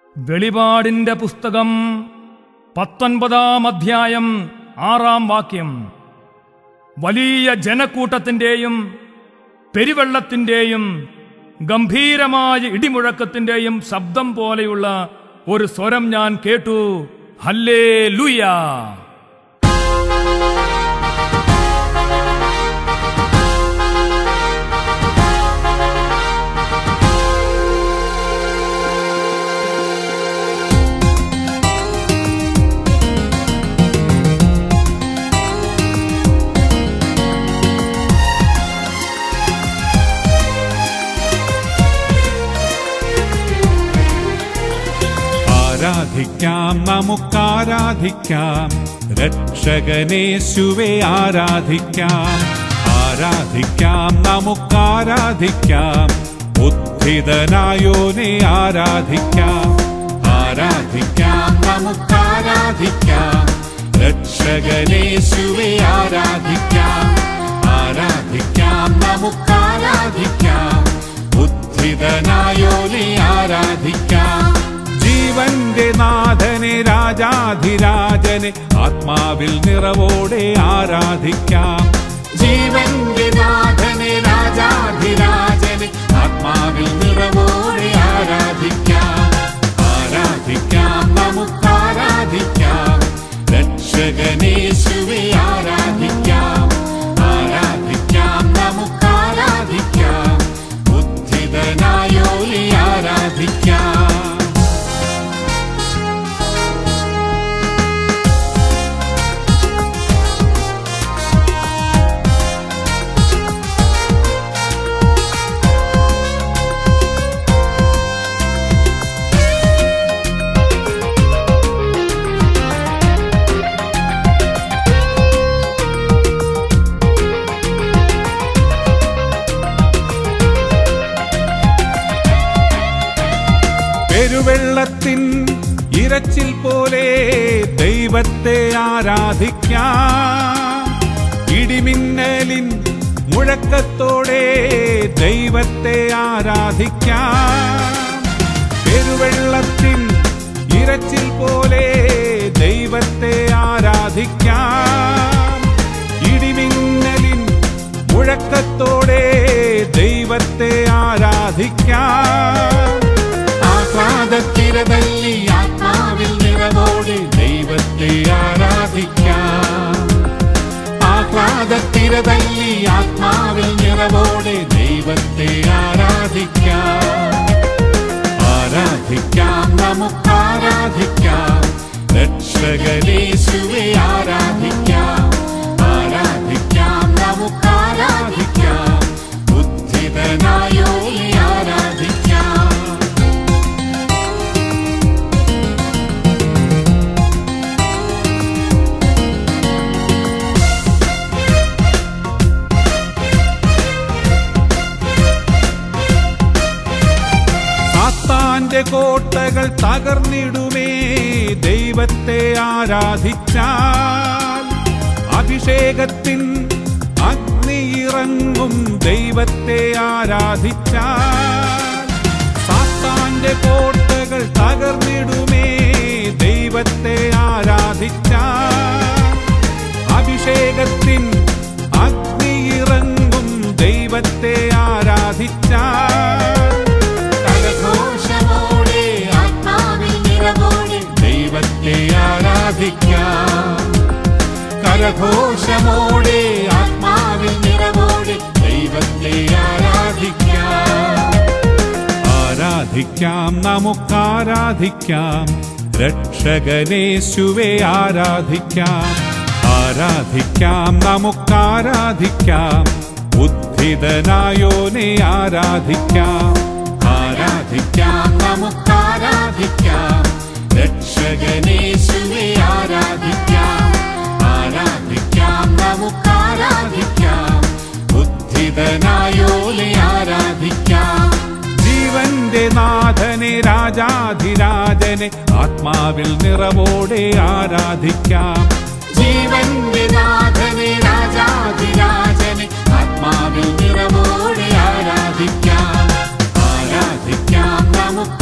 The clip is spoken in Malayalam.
വെളിപാടിന്റെ പുസ്തകം പത്തൊൻപതാം അധ്യായം ആറാം വാക്യം വലിയ ജനക്കൂട്ടത്തിന്റെയും പെരുവെള്ളത്തിന്റെയും ഗംഭീരമായ ഇടിമുഴക്കത്തിന്റെയും ശബ്ദം പോലെയുള്ള ഒരു സ്വരം ഞാൻ കേട്ടു ഹല്ലേ ലുയാ ആരാധിക്കാം നമുക്കാരാധിക്കാം രക്ഷകനേശുവെ ആരാധിക്കാം ആരാധിക്കാം നമുക്കാരാധിക്കാം ഉദ്ധിതനായോനെ ആരാധിക്കാം ആരാധിക്കാം നമുക്കാരാധിക്കാം രക്ഷകനേശുവെ ആരാധിക്കാം ആരാധിക്കാം നമുക്കാരാധിക്കാം ഉദ്ധിതനായോനെ ആരാധിക്കാം ജീവന്റെ നാഥനെ രാജാധിരാജനെ ആത്മാവിൽ നിറവോടെ ആരാധിക്കാം ജീവന്റെ നാഥനെ രാജാധിരാജനെ ആത്മാവിൽ നിറവോടെ ആരാധിക്കാം ആരാധിക്കാം നമുക്കാരാധിക്കാം രക്ഷകനേശുവെ ആരാധിക്കാം ആരാധിക്കാം നമുക്കാരാധിക്കാം ബുദ്ധിതനായോലെ ആരാധിക്കാം പെരുവെള്ളത്തിൻ ഇരച്ചിൽ പോലെ ദൈവത്തെ ആരാധിക്കാം ഇടിമിന്നലിൻ മുഴക്കത്തോടെ ദൈവത്തെ ആരാധിക്കാം പെരുവെള്ളത്തിൻ ഇരച്ചിൽ പോലെ ദൈവത്തെ ആരാധിക്കാം ഇടിമിന്നലിൻ മുഴക്കത്തോടെ ദൈവത്തെ ആരാധിക്കാം ആഹ്ലാദത്തിരതല്ലി ആത്മാവിൽ നിറവോടെ ദൈവത്തെ ആരാധിക്കാം ആഹ്ലാദത്തിരതല്ലി ആത്മാവിൽ നിറവോടെ ദൈവത്തെ ആരാധിക്കാം ആരാധിക്കാം നമുക്കാരാധിക്കാം രക്ഷകനേശുവെ ആരാധിക്കാം ആരാധിക്കാം നമുക്കാരാധിക്കാം ബുദ്ധിതനായോലെ ആരാധിക്കാം സാത്താന്റെ കോട്ടകൾ തകർന്നിടുമേ ദൈവത്തെ ആരാധിച്ചാൽ അഭിഷേകത്തിൻ അഗ്നിയിറങ്ങും ദൈവത്തെ ആരാധിച്ചാൽ സാത്താന്റെ കോട്ടകൾ തകർന്നിടുമേ ദൈവത്തെ ആരാധിച്ചാൽ അഭിഷേകത്തിൻ അഗ്നിയിറങ്ങും ദൈവത്തെ ആരാധിച്ചാൽ കരഘോഷമോടെ ആത്മാവിൽ നിറവോടെ ദൈവത്തെ ആരാധിക്കാം കരഘോഷമോടെ ആത്മാവിൽ നിറവോടെ ദൈവത്തെ ആരാധിക്കാം ആരാധിക്കാം നമുക്കാരാധിക്കാം രക്ഷകനേശുവെ ആരാധിക്കാം ആരാധിക്കാം നമുക്കാരാധിക്കാം ഉദ്ധിതനായോനെ ആരാധിക്കാം ആരാധിക്കാം നമുക്കാരാധിക്കാം രക്ഷകനേശുവെ ആരാധിക്കാം ആരാധിക്കാം നമുക്കാരാധിക്കാം ബുദ്ധിതനായോലെ ആരാധിക്കാം ജീവന്റെ നാഥനെ രാജാധിരാജനെ ആത്മാവിൽ നിറവോടെ ആരാധിക്കാം ജീവന്റെ നാഥനെ രാജാധിരാജനെ ആത്മാവിൽ നിറവോടെ ആരാധിക്കാം ആരാധിക്കാം നമുക്ക്